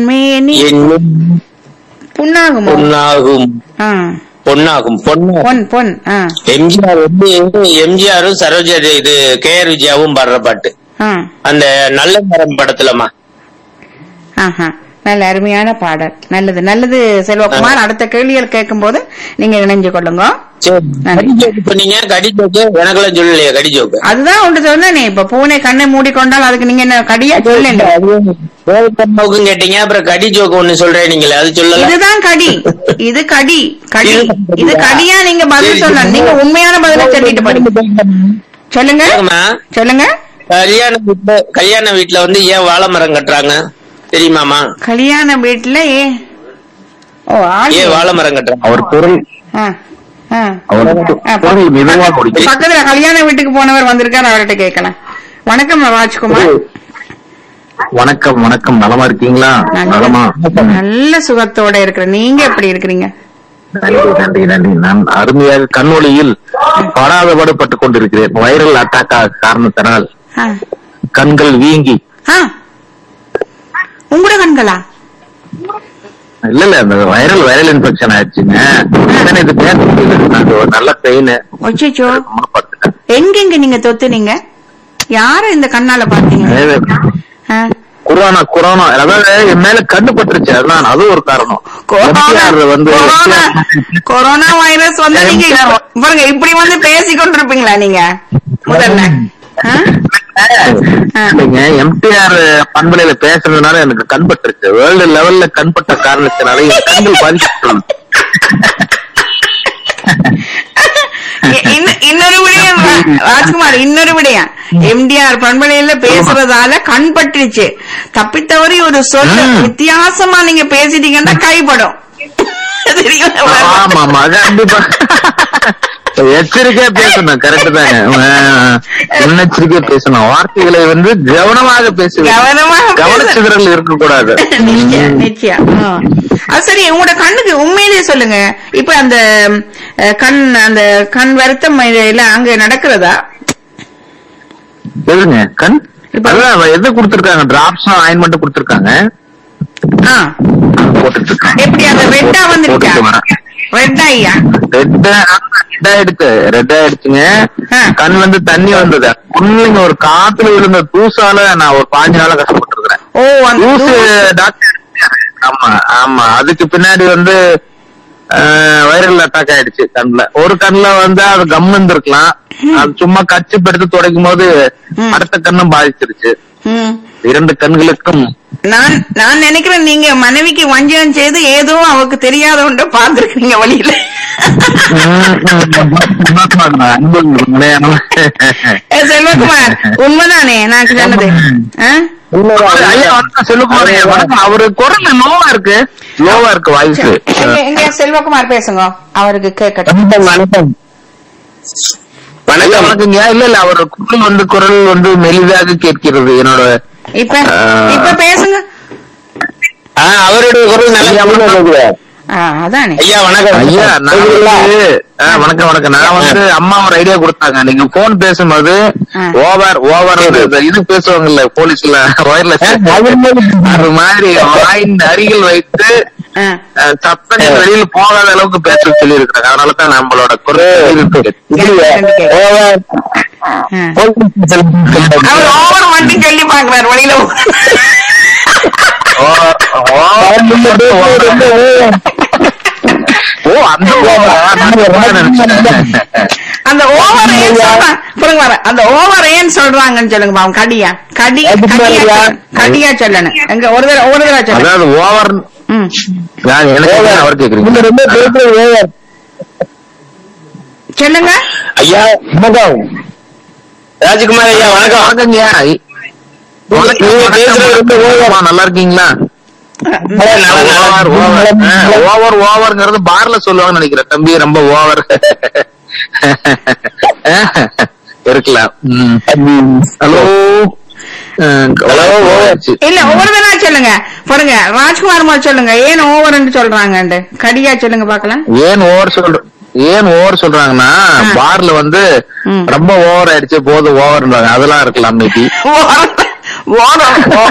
மேனி என்னும் புண்ணாகுமோ பொன்னாகும் ஆ பொன்னாகும் பொன்னா பொன் பொன் ஆ எம்ஜிஆர் வந்து எம்ஜிஆரும் சரோஜா இது கே ஆர் விஜயாவும் பாடுற பாட்டு ஆ அந்த நல்ல மரம் படத்துலமா ஆஹா நல்ல அருமையான பாடல் நல்லது நல்லது செல்வகுமார் அடுத்த கேள்விகள் கேட்கும் போது நீங்க இணைஞ்சு கொள்ளுங்க சரி நன்றி. கடி ஜோக்கு பண்ணீங்க கடி ஜோக்கு எனக்கெல்லாம் சொல்லலையே கடி ஜோக்கு அதுதான் ஒன்று சொன்னேனே இப்ப பூனை கண்ணை மூடிக்கொண்டால் அதுக்கு நீங்க என்ன கடியா சொல்லுங்க கோவிந்தம்மாவுக்கும் கேட்டீங்க அப்புறம் கடி ஜோக்கு ஒண்ணு சொல்றேன் நீங்களே அது சொல்லல இதுதான் கடி இது கடி கடி இது கடியா நீங்க பதில் சொல்லலாம் நீங்க உண்மையான பதில சொல்லிட்டு போறீங்க சொல்லுங்க கேக்குமா? சொல்லுங்க கல்யாண வீட்டுல கல்யாண வீட்டுல வந்து ஏன் வாழை மரம் கட்டுறாங்க தெரியுமாமா கல்யாண வீட்டுல ஏ ஓ ஆள் ஏன் வாழை மரம் கட்டுறாங்க அவர் குரல் ஆ, ஆ. அவர் ஆ, குரல் மெதுவா முடிக்கும் பக்கத்துல கல்யாண வீட்டுக்கு போனவர் வந்திருக்காரு அவர்கிட்ட கேட்கலாம் வணக்கம் ராஜ்குமார் வணக்கம் வணக்கம் நலமா இருக்கீங்களா நலமா நல்ல நல்ல சுகத்தோட இருக்கிற நீங்க எப்படி இருக்கிறீங்க நன்றி நன்றி நன்றி நான் அருமையாக கண்ணொளியில் படாதபாடு பட்டுக் கொண்டிருக்கிறேன் வைரல் அட்டாக் காரணத்தினால் ஆ. கண்கள் வீங்கி ஆ. உங்களோட கண்களா இல்ல இல்ல அந்த வைரல் வைரல் இன்ஃபெக்ஷன் ஆயிடுச்சுங்க உடனே இது பேச முடியல நான் ஒரு நல்ல பெயின் ஒச்சோ எங்கெங்க நீங்க தொத்துனீங்க யார இந்த கண்ணால பாத்தீங்க ஆ. கொரோனா கொரோனா அதாவது என் மேல கண்ணு பட்டுருச்சு அதான் அது ஒரு காரணம் கொரோனா FDR வந்து கொரோனா கொரோனா வைரஸ் வந்து நீங்க இப்ப- பாருங்க இப்படி வந்து பேசி கொண்டிருப்பீங்களா நீங்க முதல்ல ஆ? ஆ. இல்லைங்க எம்டிஆர் பண்பலையில பேசுறதுனால எனக்கு கண் பட்டுருச்சு வேர்ல்டு லெவல்ல கண் பட்ட காரணத்தினால என் கண்கள் பாதிக்கப்பட்டுள்ளது இ- இன்ன- இன்னொரு விடயம் ரா- ராஜ்குமார் இன்னொரு விடயம் எம்டிஆர் பண்பலையில பேசுறதால கண் பட்டுருச்சு தப்பித்தவறி ஒரு சொல் ம். வித்தியாசமா நீங்க பேசிட்டீங்கன்னா கைப்படும் தெரியுமா? ஆமா ஆமா அது கண்டிப்பா எச்சரிக்கையா பேசணும் கரெக்ட் தாங்க ஆஹ், முன்னெச்சரிக்கையா பேசணும் வார்த்தைகளை வந்து கவனமாக பேசுவேன் கவனமா பேச- கவனச்சிதறல் இருக்கக்கூடாது நிச்சயம் நிச்சயம் ஆ. அது சரி உங்களோட கண்ணுக்கு உண்மையிலேயே சொல்லுங்க இப்ப அந்த அஹ், கண் அந்த கண் வருத்தம் எல்லாம் அங்க நடக்கிறதா எதுங்க கண் இப்ப- அதான் எது கொடுத்திருக்காங்க டிராப்ஸும் ஆயின்மெண்ட் கொடுத்திருக்காங்க ஆ. அது போட்டுட்டு இருக்காங்க எப்படி அந்த ரெட்டா வந்துருச்சா போட்டுட்டு வரேன். ரெட்டா ஐயா ரெட் ரெட் ஆயிடுச்சு ரெட் ஆயிடுச்சுங்க ஆ. கண் வந்து தண்ணி வந்தது ஒண்ணுங்க ஒரு காத்துல விழுந்த தூசால நான் ஒரு பாஞ்சு நாளா கஷ்டப்பட்டு ஓ அந்த தூசு தூசு- டாக்டர் எடுத்தாரு. ஆமா ஆமா அதுக்கு பின்னாடி வந்து வைரல் அட்டாக் ஆயிடுச்சு கண்ணுல ஒரு கண்ணுல வந்து அது கம் இருந்திருக்கலாம் அது சும்மா கச்சி எடுத்து துடைக்கும் போது ம். அடுத்த கண்ணும் பாதிச்சிருச்சு ம். இரண்டு கண்களுக்கும் நான் நான் நினைக்கிறேன் நீங்க மனைவிக்கு வஞ்சகம் செய்து ஏதோ அவருக்கு தெரியாத ஒன்றை பார்த்திருக்கீங்க வழியில ஏ, செல்வகுமார் உண்மைதானே நான் சொன்னது ஆ? ஐயா, வணக்கம் செல்வகுமார் ஐயா, வணக்கம். அவரு குரல் லோவா இருக்கு லோவா இருக்கு வாய்ஸ் எங்க எங்க செல்வகுமார் பேசுங்க அவருக்கு கேட்கட்டும் வணக்கம் வணக்கம் வணக்கங்க இல்ல இல்ல அவர் குரல் வந்து குரல் வந்து மெலிதாக கேட்கிறது என்னோட இப்ப ஆ. இப்ப பேசுங்க ஆ, அவருடைய குரல் நல்லா கேக்குது. ஆ, அதானே ஐயா வணக்கம் ஐயா நான் கேக்குதுங்களா? வந்து ஆ, வணக்கம் வணக்கம் நான் வந்து அம்மா ஒரு ஐடியா கொடுத்தாங்க நீங்க போன் பேசும்போது ஆ. ஓவர் ஓவர் இது பேசுவாங்கல்ல போலீஸ்ல ஒயர்லெஸ் அது மாதிரி வாயின் அருகில் வைத்து ஆ. அஹ், சத்தங்கள் வெளியில போகாத அளவுக்கு பேச சொல்லி இருக்கிறாங்க அதனால தான் நம்மளோட குரல் இருக்கு கேட்க கேட்க. ஆ. அவர் ஓவர் மட்டும் சொல்லி பாக்குறாரு வழியில ஓ- ஓ- ஓ அந்த ஓவரா? நான் ஓவரா நினைச்சேன். அந்த ஓவர் ஏன் சொல்றாங்க புரியுங்க வர அந்த ஓவர் ஏன் சொல்றாங்கன்னு சொல்லுங்க பாவம் கடியா கடி கடியா சொல்லணும். கடியா சொல்லணும் எங்க ஒரு தடவை ஒரு தடவை சொல்லுங்க அதாவது ஓவர் ம். நான் எனக்கு என்ன அவர் கேக்குறீங்க சொல்லுங்க ஐயா வணக்கம் ராஜ்குமார் ஐயா வணக்கம் வணக்கங்கய்யா வணக்கம், நீங்க பேசுறது ரொம்ப வணக்கம். அம்மா, நல்லா இருக்கீங்களா ஓவர் ஓவர் ஓவர் ஓவர்ங்கிறது பார்ல சொல்லுவாங்கன்னு நினைக்கிறேன் தம்பி ரொம்ப ஓவர் இருக்கலாம் ஹலோ ஹலோ ஓவர் இல்ல ஒவ்வொரு தடவை சொல்லுங்க பாருங்க ராஜ்குமார் முதல் சொல்லுங்க ஏன் ஓவர்ன்னு சொல்றாங்க கடியா சொல்லுங்க பாக்கலாம் ஏன் ஓவர் சொல்ற ஏன் ஓவர் சொல்றாங்கன்னா ஆ. பார்ல வந்து ம். ரொம்ப ஓவர் ஆயிடுச்சு போதும் ஓவர் அதெல்லாம் இருக்கலாம் மேபி ஓவர்